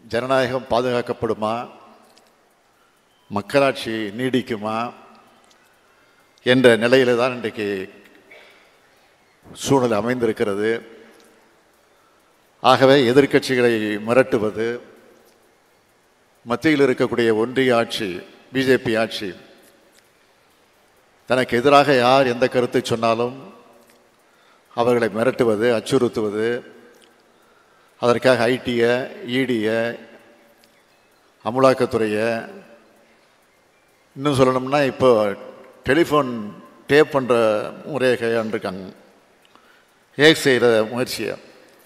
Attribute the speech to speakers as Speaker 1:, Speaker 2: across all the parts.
Speaker 1: ஜனநாயகம் பாதுகாக்கப்படுமா மக்களாட்சி நீடிக்குமா என்ற நிலையில தான் இன்றைக்கு சூழ்நிலை அமைந்திருக்கிறது ஆகவே எதிர்க்கட்சிகளை மிரட்டுவது மத்தியில் இருக்கக்கூடிய ஒன்றிய ஆட்சி பிஜேபி ஆட்சி தனக்கு எதிராக யார் எந்த கருத்தை சொன்னாலும் அவர்களை மிரட்டுவது அச்சுறுத்துவது அதற்காக ஐடியை இடியை அமலாக்கத்துறையை இன்னும் சொல்லணும்னா இப்போ டெலிஃபோன் டேப் பண்ணுற முறையை கையாண்டுருக்காங்க ஹேக் செய்கிற முயற்சியை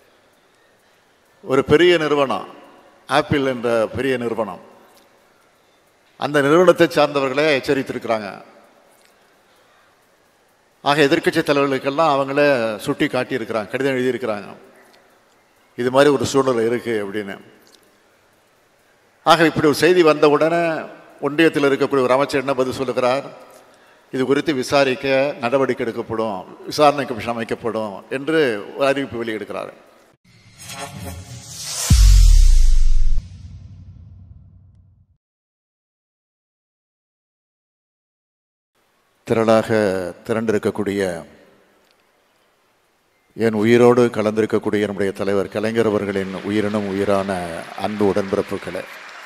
Speaker 1: ஒரு பெரிய நிறுவனம் ஆப்பிள் என்ற பெரிய நிறுவனம் அந்த நிறுவனத்தை சார்ந்தவர்களே எச்சரித்திருக்கிறாங்க ஆக எதிர்க்கட்சி தலைவர்களுக்கெல்லாம் அவங்களே சுட்டி காட்டியிருக்கிறாங்க கடிதம் எழுதியிருக்கிறாங்க இது மாதிரி ஒரு சூழ்நிலை இருக்குது அப்படின்னு ஆக இப்படி ஒரு செய்தி வந்த உடனே ஒன்றியத்தில் இருக்கக்கூடிய ஒரு அமைச்சர் என்ன பதில் சொல்லுகிறார் இது குறித்து விசாரிக்க நடவடிக்கை எடுக்கப்படும் விசாரணை கமிஷன் அமைக்கப்படும் என்று ஒரு அறிவிப்பு வெளியிடுகிறார் திரளாக திரண்டிருக்கக்கூடிய என் உயிரோடு கலந்திருக்கக்கூடிய நம்முடைய தலைவர் கலைஞர் அவர்களின் உயிரினும் உயிரான அன்பு உடன்பிறப்புகளே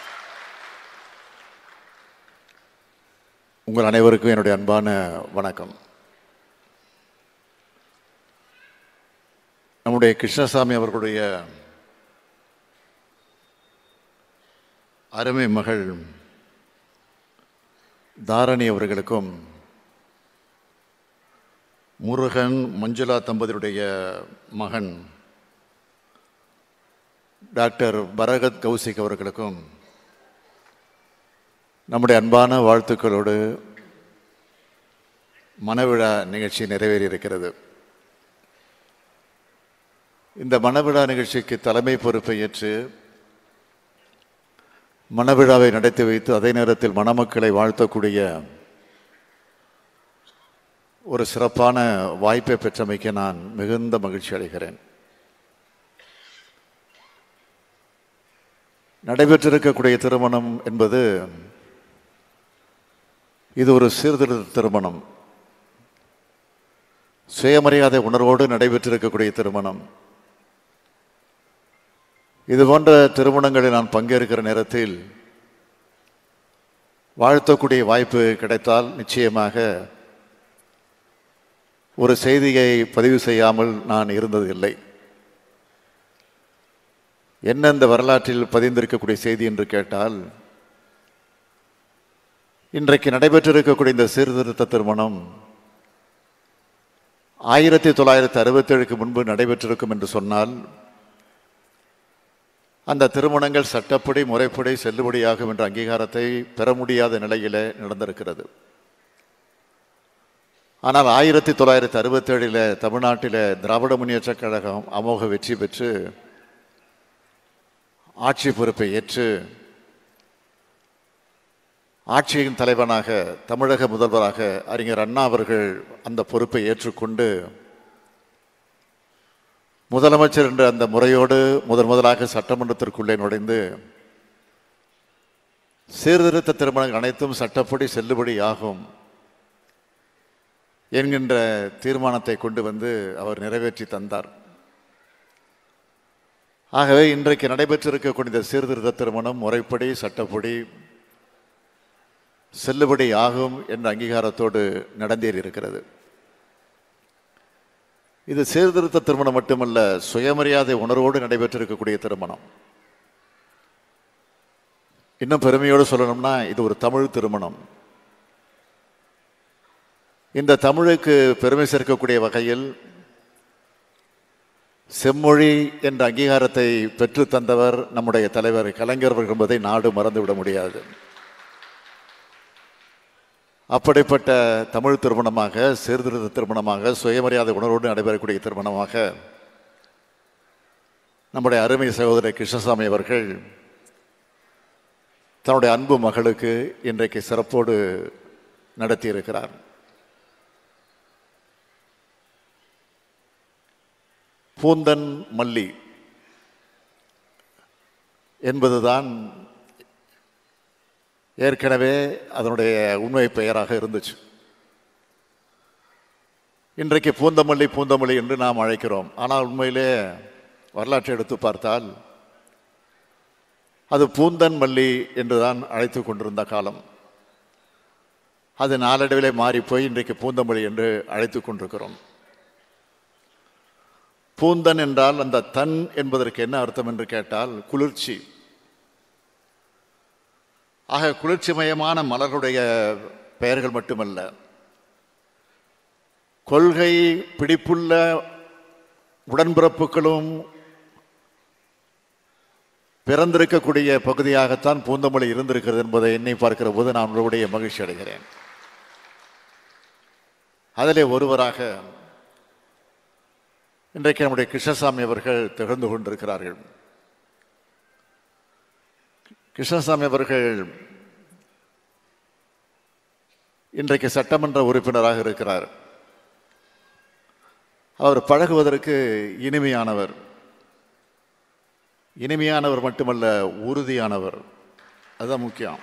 Speaker 1: உங்கள் அனைவருக்கும் என்னுடைய அன்பான வணக்கம் நம்முடைய கிருஷ்ணசாமி அவர்களுடைய அருமை மகள் தாரணி அவர்களுக்கும் முருகன் மஞ்சுளா தம்பதியுடைய மகன் டாக்டர் பரகத் கௌசிக் அவர்களுக்கும் நம்முடைய அன்பான வாழ்த்துக்களோடு மணவிழா நிகழ்ச்சி நிறைவேறி இருக்கிறது இந்த மணவிழா நிகழ்ச்சிக்கு தலைமை பொறுப்பை ஏற்று மணவிழாவை நடத்தி வைத்து அதே நேரத்தில் மணமக்களை வாழ்த்தக்கூடிய ஒரு சிறப்பான வாய்ப்பை பெற்றமைக்கு நான் மிகுந்த மகிழ்ச்சி அடைகிறேன் நடைபெற்றிருக்கக்கூடிய திருமணம் என்பது இது ஒரு சீர்திருத்த திருமணம் சுயமரியாதை உணர்வோடு நடைபெற்றிருக்கக்கூடிய திருமணம் இது போன்ற திருமணங்களில் நான் பங்கேற்கிற நேரத்தில் வாழ்த்தக்கூடிய வாய்ப்பு கிடைத்தால் நிச்சயமாக ஒரு செய்தியை பதிவு செய்யாமல் நான் இருந்தது இல்லை என்ன இந்த வரலாற்றில் பதிந்திருக்கக்கூடிய செய்தி என்று கேட்டால் இன்றைக்கு நடைபெற்றிருக்கக்கூடிய இந்த சீர்திருத்த திருமணம் ஆயிரத்தி தொள்ளாயிரத்தி அறுபத்தேழுக்கு முன்பு நடைபெற்றிருக்கும் என்று சொன்னால் அந்த திருமணங்கள் சட்டப்படி முறைப்படி செல்லுபடியாகும் என்ற அங்கீகாரத்தை பெற முடியாத நிலையிலே நடந்திருக்கிறது ஆனால் ஆயிரத்தி தொள்ளாயிரத்தி அறுபத்தேழில் தமிழ்நாட்டில் திராவிட முன்னேற்றக் கழகம் அமோக வெற்றி பெற்று ஆட்சி பொறுப்பை ஏற்று ஆட்சியின் தலைவனாக தமிழக முதல்வராக அறிஞர் அண்ணா அவர்கள் அந்த பொறுப்பை ஏற்றுக்கொண்டு முதலமைச்சர் என்ற அந்த முறையோடு முதன் முதலாக சட்டமன்றத்திற்குள்ளே நுழைந்து சீர்திருத்த திருமணங்கள் அனைத்தும் சட்டப்படி செல்லுபடி ஆகும் என்கின்ற தீர்மானத்தை கொண்டு வந்து அவர் நிறைவேற்றி தந்தார் ஆகவே இன்றைக்கு நடைபெற்றிருக்கக்கூடிய இந்த சீர்திருத்த திருமணம் முறைப்படி சட்டப்படி செல்லுபடி ஆகும் என்ற அங்கீகாரத்தோடு நடந்தேறி இருக்கிறது இது சீர்திருத்த திருமணம் மட்டுமல்ல சுயமரியாதை உணர்வோடு நடைபெற்றிருக்கக்கூடிய திருமணம் இன்னும் பெருமையோடு சொல்லணும்னா இது ஒரு தமிழ் திருமணம் இந்த தமிழுக்கு பெருமை சேர்க்கக்கூடிய வகையில் செம்மொழி என்ற அங்கீகாரத்தை பெற்று தந்தவர் நம்முடைய தலைவர் கலைஞர் அவர்கள் என்பதை நாடு மறந்துவிட முடியாது அப்படிப்பட்ட தமிழ் திருமணமாக சீர்திருத்த திருமணமாக சுயமரியாதை உணர்வோடு நடைபெறக்கூடிய திருமணமாக நம்முடைய அருமை சகோதரர் கிருஷ்ணசாமி அவர்கள் தன்னுடைய அன்பு மகளுக்கு இன்றைக்கு சிறப்போடு நடத்தியிருக்கிறார் பூந்தன் மல்லி என்பதுதான் ஏற்கனவே அதனுடைய உண்மை பெயராக இருந்துச்சு இன்றைக்கு பூந்தமல்லி பூந்தமல்லி என்று நாம் அழைக்கிறோம் ஆனால் உண்மையிலே வரலாற்றை எடுத்து பார்த்தால் அது பூந்தன் மல்லி என்றுதான் அழைத்து கொண்டிருந்த காலம் அது நாளடைவிலே மாறிப்போய் இன்றைக்கு பூந்தமல்லி என்று அழைத்து கொண்டிருக்கிறோம் பூந்தன் என்றால் அந்த தன் என்பதற்கு என்ன அர்த்தம் என்று கேட்டால் குளிர்ச்சி ஆக குளிர்ச்சிமயமான மலர்களுடைய பெயர்கள் மட்டுமல்ல கொள்கை பிடிப்புள்ள உடன்பிறப்புகளும் பிறந்திருக்கக்கூடிய பகுதியாகத்தான் பூந்தமல்லி இருந்திருக்கிறது என்பதை எண்ணி பார்க்கிற போது நான் உங்களுடைய மகிழ்ச்சி அடைகிறேன் அதிலே ஒருவராக இன்றைக்கு நம்முடைய கிருஷ்ணசாமி அவர்கள் திகழ்ந்து கொண்டிருக்கிறார்கள் கிருஷ்ணசாமி அவர்கள் இன்றைக்கு சட்டமன்ற உறுப்பினராக இருக்கிறார் அவர் பழகுவதற்கு இனிமையானவர் இனிமையானவர் மட்டுமல்ல உறுதியானவர் அதுதான் முக்கியம்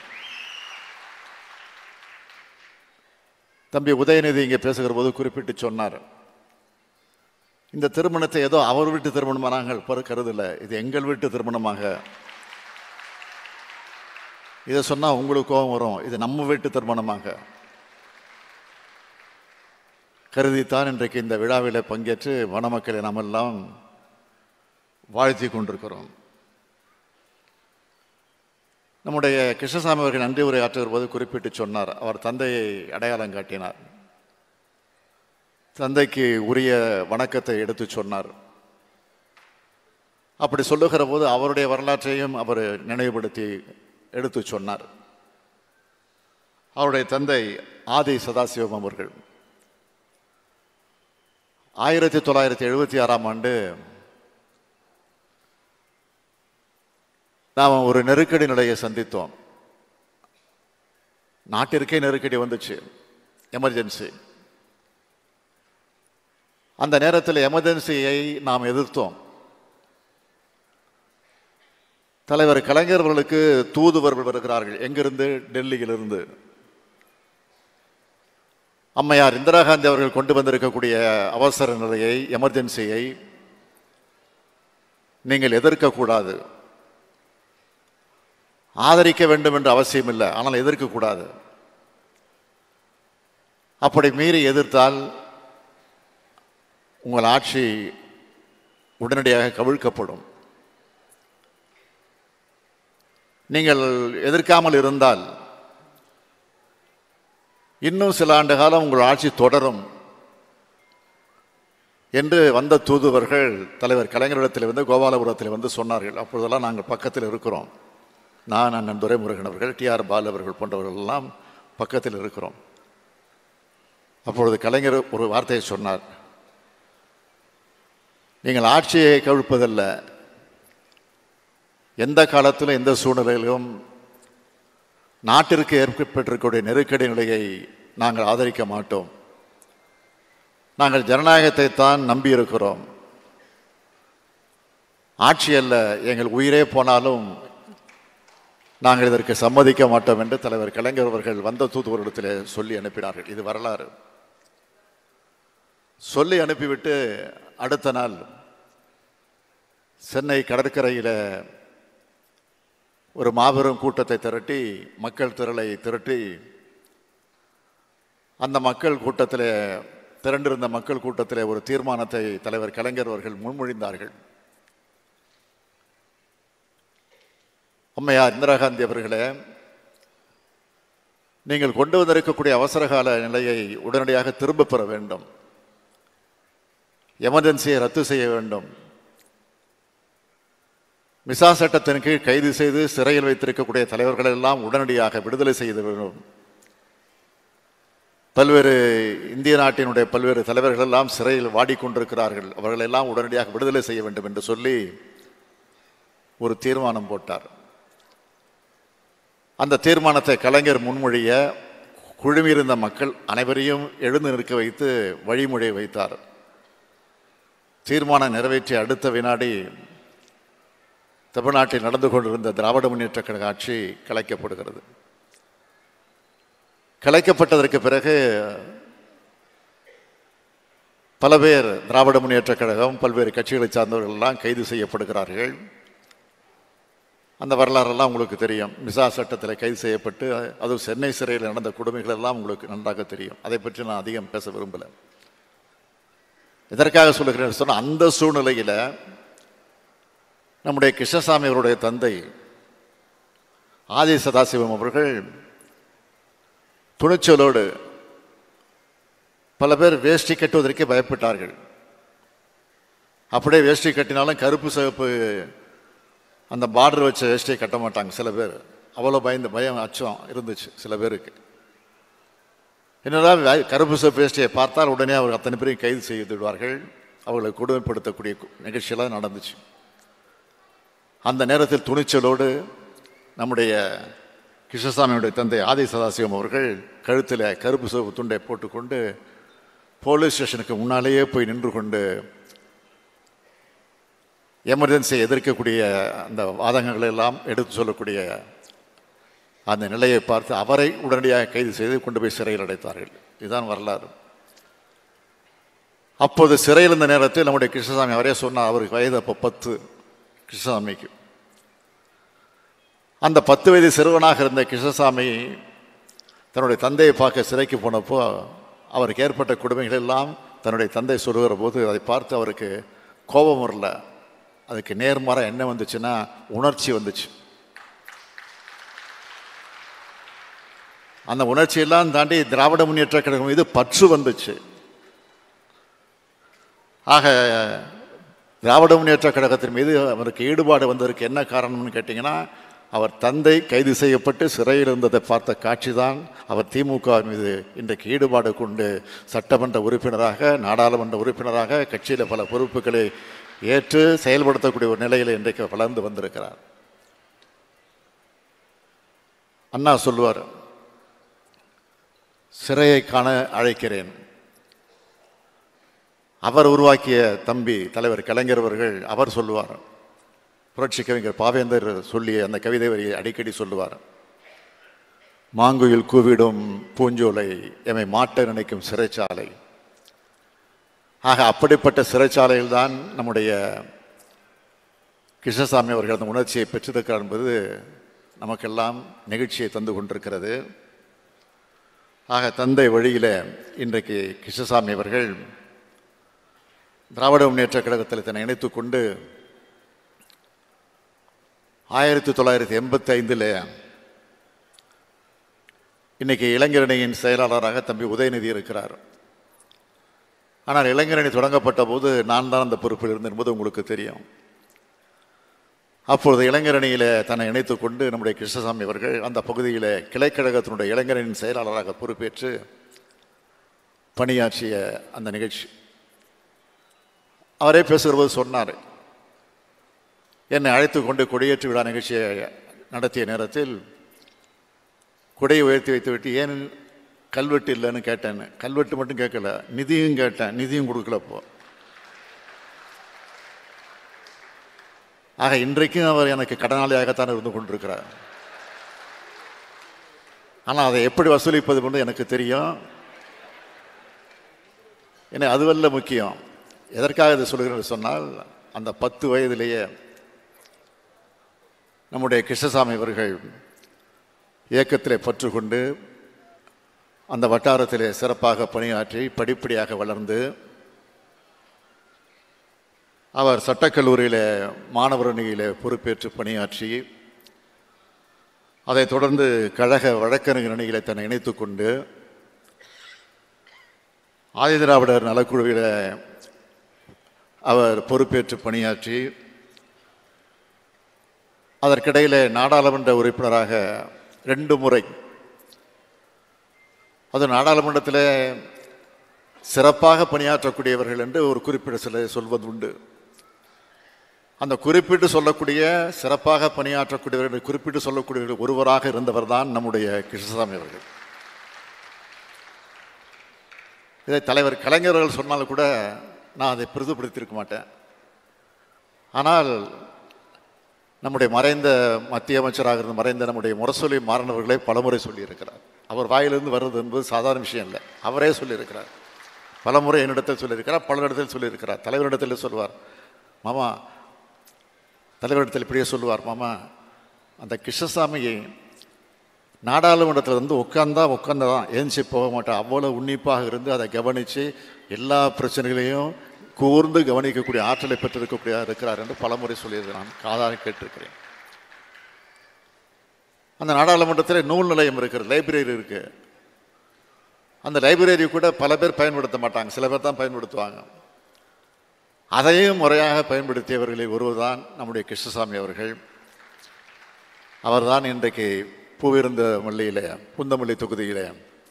Speaker 1: தம்பி உதயநிதி இங்கே பேசுகிற போது குறிப்பிட்டு சொன்னார் இந்த திருமணத்தை ஏதோ அவர் வீட்டு திருமணமாக நாங்கள் பரு கருதல இது எங்கள் வீட்டு திருமணமாக இதை சொன்னால் உங்களுக்கு கோபம் வரும் இது நம்ம வீட்டு திருமணமாக கருதித்தான் இன்றைக்கு இந்த விழாவில் பங்கேற்று வனமக்களை நாம் எல்லாம் வாழ்த்தி கொண்டிருக்கிறோம் நம்முடைய கிருஷ்ணசாமி அவர்கள் நன்றி உரை ஆற்றுகிற போது குறிப்பிட்டு சொன்னார் அவர் தந்தையை அடையாளம் காட்டினார் தந்தைக்கு உரிய வணக்கத்தை எடுத்து சொன்னார் அப்படி சொல்லுகிற போது அவருடைய வரலாற்றையும் அவர் நினைவுபடுத்தி எடுத்து சொன்னார் அவருடைய தந்தை ஆதி சதாசிவம் அவர்கள் ஆயிரத்தி தொள்ளாயிரத்தி எழுபத்தி ஆறாம் ஆண்டு நாம் ஒரு நெருக்கடி நிலையை சந்தித்தோம் நாட்டிற்கே நெருக்கடி வந்துச்சு எமர்ஜென்சி அந்த நேரத்தில் எமர்ஜென்சியை நாம் எதிர்த்தோம் தலைவர் கலைஞர் அவர்களுக்கு தூதுவர்கள் வருகிறார்கள் எங்கிருந்து டெல்லியிலிருந்து அம்மையார் இந்திரா காந்தி அவர்கள் கொண்டு வந்திருக்கக்கூடிய அவசர நிலையை எமர்ஜென்சியை நீங்கள் எதிர்க்கக்கூடாது ஆதரிக்க வேண்டும் என்ற அவசியம் இல்லை ஆனால் எதிர்க்கக்கூடாது அப்படி மீறி எதிர்த்தால் உங்கள் ஆட்சி உடனடியாக கவிழ்க்கப்படும் நீங்கள் எதிர்க்காமல் இருந்தால் இன்னும் சில ஆண்டு காலம் உங்கள் ஆட்சி தொடரும் என்று வந்த தூதுவர்கள் தலைவர் கலைஞரிடத்தில் வந்து கோபாலபுரத்தில் வந்து சொன்னார்கள் அப்பொழுதெல்லாம் நாங்கள் பக்கத்தில் இருக்கிறோம் நான் அண்ணன் துரைமுருகன் அவர்கள் டிஆர் பாலு அவர்கள் போன்றவர்கள் எல்லாம் பக்கத்தில் இருக்கிறோம் அப்பொழுது கலைஞர் ஒரு வார்த்தையை சொன்னார் நீங்கள் ஆட்சியை கவிழ்ப்பதல்ல எந்த காலத்திலும் எந்த சூழ்நிலையிலும் நாட்டிற்கு ஏற்பட்டிருக்கக்கூடிய நெருக்கடி நிலையை நாங்கள் ஆதரிக்க மாட்டோம் நாங்கள் ஜனநாயகத்தை தான் நம்பியிருக்கிறோம் ஆட்சி அல்ல எங்கள் உயிரே போனாலும் நாங்கள் இதற்கு சம்மதிக்க மாட்டோம் என்று தலைவர் கலைஞர் அவர்கள் வந்த தூதுவரிடத்தில் சொல்லி அனுப்பினார்கள் இது வரலாறு சொல்லி அனுப்பிவிட்டு அடுத்த நாள் சென்னை கடற்கரையில் ஒரு மாபெரும் கூட்டத்தை திரட்டி மக்கள் திரளை திரட்டி அந்த மக்கள் கூட்டத்தில் திரண்டிருந்த மக்கள் கூட்டத்தில் ஒரு தீர்மானத்தை தலைவர் கலைஞர் அவர்கள் முன்மொழிந்தார்கள் அம்மையார் இந்திரா காந்தி அவர்களே நீங்கள் கொண்டு வந்திருக்கக்கூடிய அவசரகால நிலையை உடனடியாக திரும்பப் பெற வேண்டும் எமர்ஜென்சியை ரத்து செய்ய வேண்டும் மிசா சட்டத்தின் கீழ் கைது செய்து சிறையில் வைத்திருக்கக்கூடிய தலைவர்கள் எல்லாம் உடனடியாக விடுதலை செய்து வேண்டும் பல்வேறு இந்திய நாட்டினுடைய பல்வேறு தலைவர்கள் எல்லாம் சிறையில் வாடிக்கொண்டிருக்கிறார்கள் அவர்கள் எல்லாம் உடனடியாக விடுதலை செய்ய வேண்டும் என்று சொல்லி ஒரு தீர்மானம் போட்டார் அந்த தீர்மானத்தை கலைஞர் முன்மொழிய குழுமியிருந்த மக்கள் அனைவரையும் எழுந்து நிற்க வைத்து வழிமொழியை வைத்தார் தீர்மானம் நிறைவேற்றிய அடுத்த வினாடி தமிழ்நாட்டில் நடந்து கொண்டிருந்த திராவிட முன்னேற்றக் கழக ஆட்சி கலைக்கப்படுகிறது கலைக்கப்பட்டதற்கு பிறகு பல பேர் திராவிட முன்னேற்றக் கழகம் பல்வேறு கட்சிகளை சார்ந்தவர்கள் எல்லாம் கைது செய்யப்படுகிறார்கள் அந்த வரலாறெல்லாம் உங்களுக்கு தெரியும் மிசா சட்டத்தில் கைது செய்யப்பட்டு அதுவும் சென்னை சிறையில் நடந்த கொடுமைகள் எல்லாம் உங்களுக்கு நன்றாக தெரியும் அதை பற்றி நான் அதிகம் பேச விரும்பலை எதற்காக சொல்லுகிறேன் சொன்னால் அந்த சூழ்நிலையில் நம்முடைய கிருஷ்ணசாமி அவருடைய தந்தை ஆதி சதாசிவம் அவர்கள் துணிச்சலோடு பல பேர் வேஷ்டி கட்டுவதற்கே பயப்பட்டார்கள் அப்படியே வேஷ்டி கட்டினாலும் கருப்பு சிவப்பு அந்த பார்டர் வச்ச வேஷ்டியை கட்ட மாட்டாங்க சில பேர் அவ்வளோ பயந்து பயம் அச்சம் இருந்துச்சு சில பேருக்கு என்னதான் வே- கருப்பு சிவப்பு வேஷ்டியை பார்த்தால் உடனே அவர் அத்தனை பேரையும் கைது செய்து விடுவார்கள் அவர்களை கொடுமைப்படுத்தக்கூடிய கு- நிகழ்ச்சியெல்லாம் நடந்துச்சு அந்த நேரத்தில் துணிச்சலோடு நம்முடைய கிருஷ்ணசாமியுடைய தந்தை ஆதி சதாசிவம் அவர்கள் கழுத்தில் கருப்பு சிவப்பு துண்டை போட்டுக்கொண்டு போலீஸ் ஸ்டேஷனுக்கு முன்னாலேயே போய் நின்று கொண்டு எமர்ஜென்சியை எதிர்க்கக்கூடிய அந்த வாதங்களை எல்லாம் எடுத்து சொல்லக்கூடிய அந்த நிலையை பார்த்து அவரை உடனடியாக கைது செய்து கொண்டு போய் சிறையில் அடைத்தார்கள் இதுதான் வரலாறு அப்போது சிறையில் இருந்த நேரத்தில் நம்முடைய கிருஷ்ணசாமி அவரே சொன்னார் அவருக்கு வயது அப்போ பத்து கிருஷ்ணசாமிக்கு அந்த பத்து வயது சிறுவனாக இருந்த கிருஷ்ணசாமி தன்னுடைய தந்தையை பார்க்க சிறைக்கு போனப்போ அவருக்கு ஏற்பட்ட கொடுமைகள் எல்லாம் தன்னுடைய தந்தை சொல்லுகிற போது அதை பார்த்து அவருக்கு கோபம் வரல அதுக்கு நேர்மாறாக என்ன வந்துச்சுன்னா உணர்ச்சி வந்துச்சு அந்த உணர்ச்சியெல்லாம் தாண்டி திராவிட முன்னேற்ற கழகம் மீது பற்று வந்துச்சு ஆக திராவிட முன்னேற்ற கழகத்தின் மீது அவருக்கு ஈடுபாடு வந்ததற்கு என்ன காரணம்னு கேட்டிங்கன்னா அவர் தந்தை கைது செய்யப்பட்டு சிறையில் இருந்ததை பார்த்த காட்சி தான் அவர் திமுக மீது இன்றைக்கு ஈடுபாடு கொண்டு சட்டமன்ற உறுப்பினராக நாடாளுமன்ற உறுப்பினராக கட்சியில் பல பொறுப்புகளை ஏற்று செயல்படுத்தக்கூடிய ஒரு நிலையில் இன்றைக்கு வளர்ந்து வந்திருக்கிறார் அண்ணா சொல்லுவார் சிறையை காண அழைக்கிறேன் அவர் உருவாக்கிய தம்பி தலைவர் கலைஞர் அவர்கள் அவர் சொல்லுவார் புரட்சி கவிஞர் பாவேந்தர் சொல்லிய அந்த கவிதை வரியை அடிக்கடி சொல்லுவார் மாங்குயில் கூவிடும் பூஞ்சோலை எமை மாட்ட நினைக்கும் சிறைச்சாலை ஆக அப்படிப்பட்ட சிறைச்சாலையில் தான் நம்முடைய கிருஷ்ணசாமி அவர்கள் அந்த உணர்ச்சியை பெற்றிருக்கிறார் என்பது நமக்கெல்லாம் நெகிழ்ச்சியை தந்து கொண்டிருக்கிறது ஆக தந்தை வழியில் இன்றைக்கு கிருஷ்ணசாமி அவர்கள் திராவிட முன்னேற்ற கழகத்தில் தன்னை இணைத்துக் கொண்டு ஆயிரத்தி தொள்ளாயிரத்தி எண்பத்தி ஐந்தில் இன்னைக்கு இளைஞரணியின் செயலாளராக தம்பி உதயநிதி இருக்கிறார் ஆனால் இளைஞரணி தொடங்கப்பட்ட போது நான் தான் அந்த பொறுப்பில் இருந்தேன் என்பது உங்களுக்கு தெரியும் அப்பொழுது இளைஞரணியில் தன்னை இணைத்துக் கொண்டு நம்முடைய கிருஷ்ணசாமி அவர்கள் அந்த பகுதியில் கிளைக்கழகத்தினுடைய இளைஞரணியின் செயலாளராக பொறுப்பேற்று பணியாற்றிய அந்த நிகழ்ச்சி அவரே பேசுகிற போது சொன்னார் என்னை அழைத்து கொண்டு கொடியேற்று விழா நிகழ்ச்சியை நடத்திய நேரத்தில் கொடையை உயர்த்தி வைத்து விட்டு ஏன் கல்வெட்டு இல்லைன்னு கேட்டேன் கல்வெட்டு மட்டும் கேட்கல நிதியும் கேட்டேன் நிதியும் கொடுக்கலப்போ ஆக இன்றைக்கும் அவர் எனக்கு கடனாளியாகத்தான் இருந்து கொண்டிருக்கிறார் ஆனால் அதை எப்படி வசூலிப்பது என்று எனக்கு தெரியும் ஏன்னா அதுவல்ல முக்கியம் எதற்காக இதை சொல்கிறேன் சொன்னால் அந்த பத்து வயதிலேயே நம்முடைய கிருஷ்ணசாமி அவர்கள் இயக்கத்திலே பற்றுக்கொண்டு அந்த வட்டாரத்திலே சிறப்பாக பணியாற்றி படிப்படியாக வளர்ந்து அவர் சட்டக்கல்லூரியில் மாணவர் அணியிலே பொறுப்பேற்று பணியாற்றி அதைத் தொடர்ந்து கழக வழக்கறிஞர் அணியிலே தன்னை இணைத்துக் கொண்டு ஆதிதிராவிடர் நலக்குழுவில் அவர் பொறுப்பேற்று பணியாற்றி அதற்கிடையில் நாடாளுமன்ற உறுப்பினராக ரெண்டு முறை அது நாடாளுமன்றத்தில் சிறப்பாக பணியாற்றக்கூடியவர்கள் என்று ஒரு குறிப்பிட சில சொல்வது உண்டு அந்த குறிப்பிட்டு சொல்லக்கூடிய சிறப்பாக பணியாற்றக்கூடியவர்கள் குறிப்பிட்டு சொல்லக்கூடியவர்கள் ஒருவராக இருந்தவர் தான் நம்முடைய கிருஷ்ணசாமி அவர்கள் இதை தலைவர் கலைஞர்கள் சொன்னாலும் கூட நான் அதை பெரிதுபடுத்தியிருக்க மாட்டேன் ஆனால் நம்முடைய மறைந்த மத்திய அமைச்சராக இருந்த மறைந்த நம்முடைய முரசொலி மாறனவர்களே பலமுறை சொல்லியிருக்கிறார் அவர் வாயிலிருந்து வர்றது என்பது சாதாரண விஷயம் இல்லை அவரே சொல்லியிருக்கிறார் பலமுறை என்னிடத்தில் சொல்லியிருக்கிறார் பலரிடத்தில் சொல்லியிருக்கிறார் தலைவரிடத்தில் சொல்வார் மாமா தலைவரிடத்தில் இப்படியே சொல்லுவார் மாமா அந்த கிருஷ்ணசாமியை நாடாளுமன்றத்தில் வந்து உட்காந்தா உட்காந்ததான் ஏஞ்சி போக மாட்டான் அவ்வளோ உன்னிப்பாக இருந்து அதை கவனித்து எல்லா பிரச்சனைகளையும் கூர்ந்து கவனிக்கக்கூடிய ஆற்றலை பெற்றிருக்கக்கூடிய இருக்கிறார் என்று பலமுறை சொல்லியது நான் காதார கேட்டிருக்கிறேன் அந்த நாடாளுமன்றத்தில் நூல் நிலையம் இருக்குது லைப்ரரி இருக்கு அந்த லைப்ரரி கூட பல பேர் பயன்படுத்த மாட்டாங்க சில பேர் தான் பயன்படுத்துவாங்க அதையும் முறையாக பயன்படுத்தியவர்களில் ஒருவர்தான் நம்முடைய கிருஷ்ணசாமி அவர்கள் அவர்தான் இன்றைக்கு பூவிருந்த மல்லியிலே புந்தமல்லி தொகுதியிலே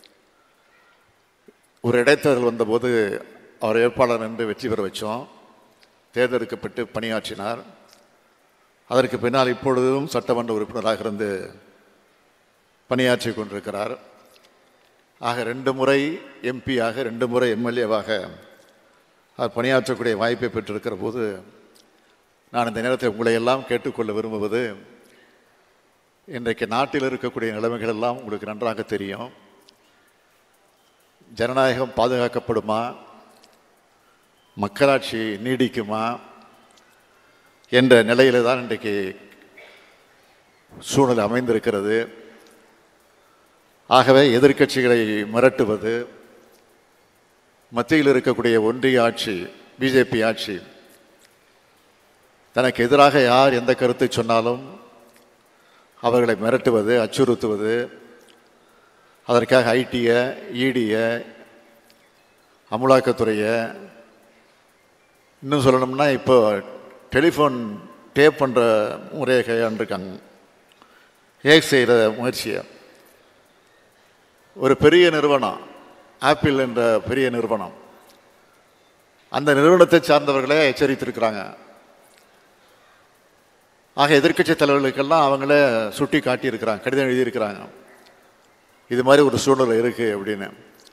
Speaker 1: ஒரு இடைத்தேர்தல் வந்தபோது அவர் வேட்பாளர் என்று வெற்றி பெற வச்சோம் தேர்ந்தெடுக்கப்பட்டு பணியாற்றினார் அதற்கு பின்னால் இப்பொழுதும் சட்டமன்ற உறுப்பினராக இருந்து பணியாற்றி கொண்டிருக்கிறார் ஆக ரெண்டு முறை எம்பியாக ரெண்டு முறை எம்எல்ஏவாக அவர் பணியாற்றக்கூடிய வாய்ப்பை பெற்றிருக்கிற போது நான் இந்த நேரத்தில் உங்களை எல்லாம் கேட்டுக்கொள்ள விரும்புவது இன்றைக்கு நாட்டில் இருக்கக்கூடிய நிலைமைகள் எல்லாம் உங்களுக்கு நன்றாக தெரியும் ஜனநாயகம் பாதுகாக்கப்படுமா மக்களாட்சி நீடிக்குமா என்ற நிலையில தான் இன்றைக்கு சூழ்நிலை அமைந்திருக்கிறது ஆகவே எதிர்க்கட்சிகளை மிரட்டுவது மத்தியில் இருக்கக்கூடிய ஒன்றிய ஆட்சி பிஜேபி ஆட்சி தனக்கு எதிராக யார் எந்த கருத்தை சொன்னாலும் அவர்களை மிரட்டுவது அச்சுறுத்துவது அதற்காக ஐடியை இடியை அமலாக்கத்துறையை இன்னும் சொல்லணும்னா இப்போ டெலிஃபோன் டேப் பண்ணுற முறையை கையாண்டிருக்காங்க ஏக் செய்கிற முயற்சியை ஒரு பெரிய நிறுவனம் ஆப்பிள் என்ற பெரிய நிறுவனம் அந்த நிறுவனத்தை சார்ந்தவர்களே எச்சரித்திருக்கிறாங்க ஆக எதிர்க்கட்சி தலைவர்களுக்கெல்லாம் அவங்களே சுட்டி காட்டியிருக்கிறாங்க கடிதம் எழுதியிருக்கிறாங்க இது மாதிரி ஒரு சூழ்நிலை இருக்குது அப்படின்னு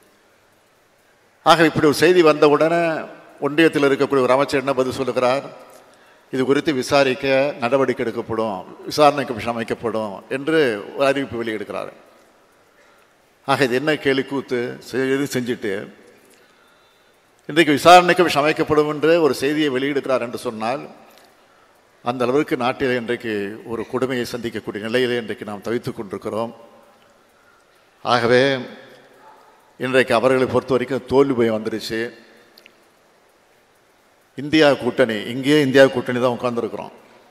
Speaker 1: ஆக இப்படி ஒரு செய்தி வந்த உடனே ஒன்றியத்தில் இருக்கக்கூடிய ஒரு அமைச்சர் என்ன பதில் சொல்லுகிறார் இது குறித்து விசாரிக்க நடவடிக்கை எடுக்கப்படும் விசாரணை கமிஷன் அமைக்கப்படும் என்று ஒரு அறிவிப்பு வெளியிடுகிறார் ஆக இது என்ன கேலி கூத்து செய்து செஞ்சுட்டு இன்றைக்கு விசாரணை கமிஷன் அமைக்கப்படும் என்று ஒரு செய்தியை வெளியிடுகிறார் என்று சொன்னால் அந்த அளவிற்கு நாட்டில் இன்றைக்கு ஒரு கொடுமையை சந்திக்கக்கூடிய நிலையிலே இன்றைக்கு நாம் தவித்துக் கொண்டிருக்கிறோம் ஆகவே இன்றைக்கு அவர்களை பொறுத்த வரைக்கும் தோல்வி பயம் வந்துருச்சு இந்தியா கூட்டணி இங்கேயே இந்தியா கூட்டணி தான் உட்கார்ந்துருக்குறோம்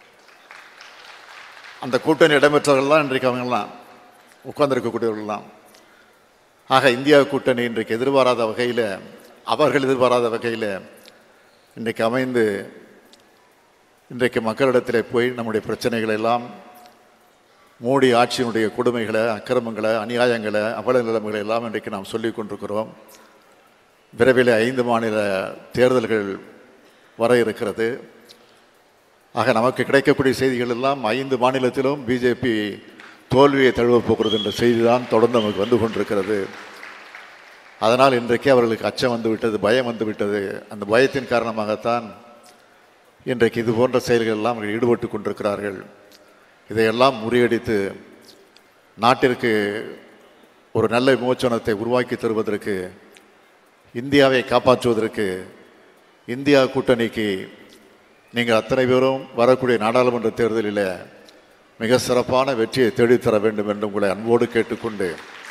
Speaker 1: அந்த கூட்டணி இடம்பெற்றவர்கள்லாம் இன்றைக்கு அவங்கெல்லாம் உட்கார்ந்துருக்கக்கூடியவர்கள்லாம் ஆக இந்தியா கூட்டணி இன்றைக்கு எதிர்பாராத வகையில் அவர்கள் எதிர்பாராத வகையில் இன்றைக்கு அமைந்து இன்றைக்கு மக்களிடத்தில் போய் நம்முடைய பிரச்சனைகளை எல்லாம் மோடி ஆட்சியினுடைய கொடுமைகளை அக்கிரமங்களை அநியாயங்களை அவல நிலைமைகளை எல்லாம் இன்றைக்கு நாம் சொல்லிக் கொண்டிருக்கிறோம் விரைவில் ஐந்து மாநில தேர்தல்கள் வர இருக்கிறது ஆக நமக்கு கிடைக்கக்கூடிய செய்திகள் எல்லாம் ஐந்து மாநிலத்திலும் பிஜேபி தோல்வியை தழுவப் போகிறது என்ற செய்தி தான் தொடர்ந்து நமக்கு வந்து கொண்டிருக்கிறது அதனால் இன்றைக்கே அவர்களுக்கு அச்சம் வந்து விட்டது பயம் வந்து விட்டது அந்த பயத்தின் காரணமாகத்தான் இன்றைக்கு இது போன்ற செயல்கள் எல்லாம் அவர்கள் ஈடுபட்டு கொண்டிருக்கிறார்கள் இதையெல்லாம் முறியடித்து நாட்டிற்கு ஒரு நல்ல விமோச்சனத்தை உருவாக்கி தருவதற்கு இந்தியாவை காப்பாற்றுவதற்கு இந்தியா கூட்டணிக்கு நீங்கள் அத்தனை பேரும் வரக்கூடிய நாடாளுமன்ற தேர்தலில் மிக சிறப்பான வெற்றியை தேடித்தர வேண்டும் என்று உங்களை அன்போடு கேட்டுக்கொண்டு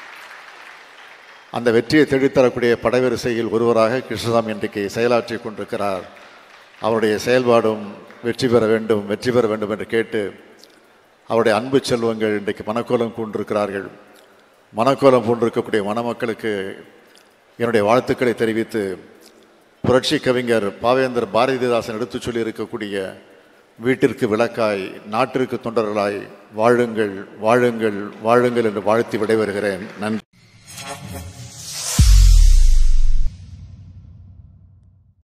Speaker 1: அந்த வெற்றியை தேடித்தரக்கூடிய படைவரிசையில் ஒருவராக கிருஷ்ணசாமி இன்றைக்கு செயலாற்றி கொண்டிருக்கிறார் அவருடைய செயல்பாடும் வெற்றி பெற வேண்டும் வெற்றி பெற வேண்டும் என்று கேட்டு அவருடைய அன்பு செல்வங்கள் இன்றைக்கு மனக்கோலம் கொண்டிருக்கிறார்கள் மனக்கோலம் கொண்டிருக்கக்கூடிய மணமக்களுக்கு என்னுடைய வாழ்த்துக்களை தெரிவித்து புரட்சி கவிஞர் பாவேந்தர் பாரதிதாசன் எடுத்துச் சொல்லி இருக்கக்கூடிய வீட்டிற்கு விளக்காய் நாட்டிற்கு தொண்டர்களாய் வாழுங்கள் வாழுங்கள் வாழுங்கள் என்று வாழ்த்தி விடைபெறுகிறேன் நன்றி